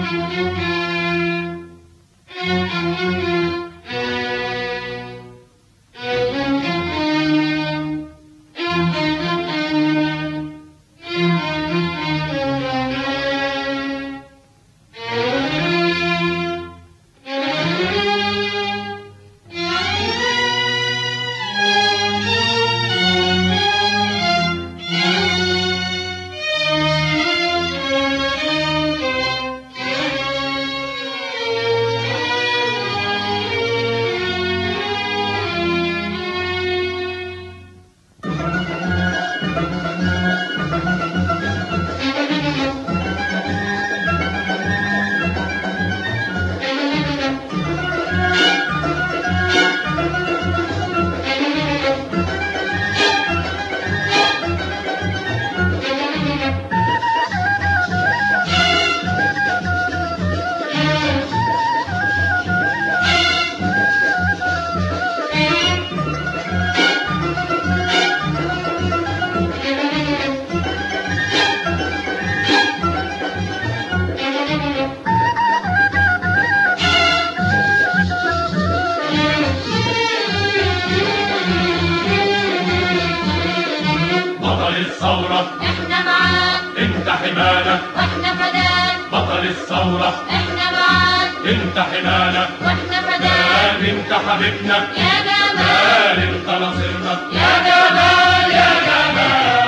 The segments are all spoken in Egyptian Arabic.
بطل الثورة احنا معاك انت حمانا واحنا فداك بطل الثورة احنا معاك انت حمانا واحنا فداك قال انت حبيبنا يا جمال قال انت نصيرنا يا جمال يا جمال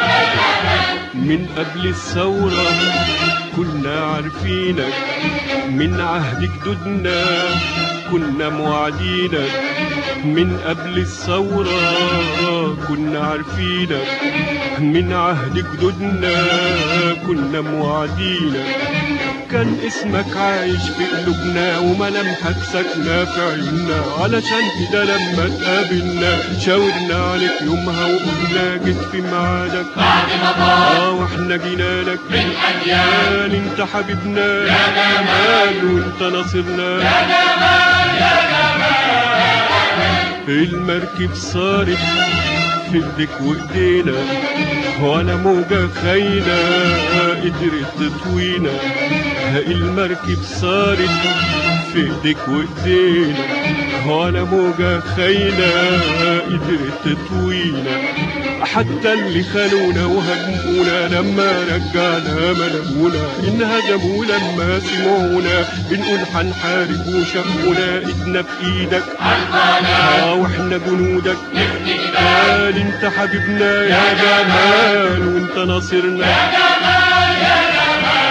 من قبل الثورة كنا عارفينك من عهد جدودنا كنا موعدينك من قبل الثورة كنا عارفينك من عهد جدودنا كنا موعدينك كان اسمك عايش في قلوبنا وملامحك ساكنة في عيوننا علشان كده لما تقابلنا شاورنا عليك يومها وقلنا جيت في ميعادك بعد ما طال اه واحنا جينا لك من أجيال قال انت حبيبنا يا جمال وانت ناصرنا يا جمال يا جمال المركب صارت في ايديك وايدينا ولا موجة خاينة قدرت تطوينا المركب صارت في ايديك وايدينا ولا موجة خاينة قدرت تطوينا حتى اللي خانونا وهجمونا لما رجعنا ملمونا انهزموا لما سمعونا بنقول هنحارب وشافونا ايدنا في ايدك عالقناة اه واحنا جنودك نبني جبال قال انت حبيبنا يا جمال وانت ناصرنا يا جمال يا جمال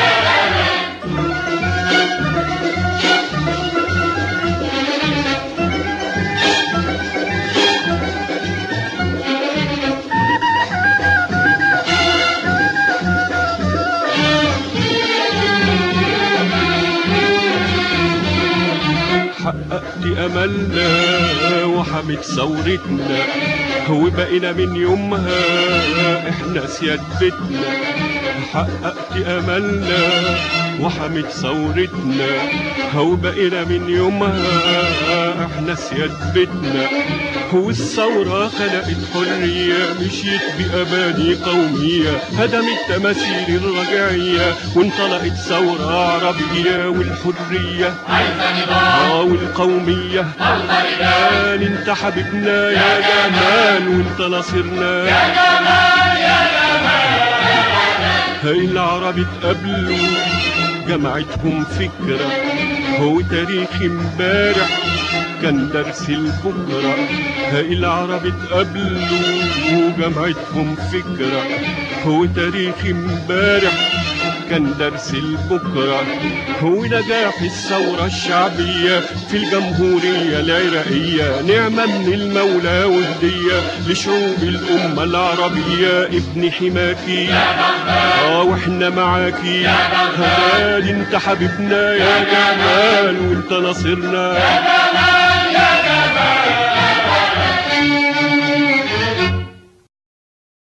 حققت املنا وحمت ثورتنا وبقينا من يومها احنا سياد بيتنا حققت املنا وحمت ثورتنا وبقينا من يومها احنا سياد بيتنا والثورة خلقت حرية مشيت بأماني قومية هدمت تماثيل الرجعية وانطلقت ثورة عربية والحرية عايزة نضال اه والقومية الله رجال قال انت حبيبنا يا جمال وانت ناصرنا يا جمال يا جمال هاي العرب اتقابلوا جمعتهم فكرة هو تاريخ امبارح كان درس البكرة هاي العرب اتقابلوا وجمعتهم فكرة هو تاريخ امبارح كان درس البكرة هو نجاح الثورة الشعبية في الجمهورية العراقية نعمة من المولى وهدية لشعوب الأمة العربية ابن حماكي اه واحنا معاكي قال انت حبيبنا يا جمال وانت ناصرنا يا جمال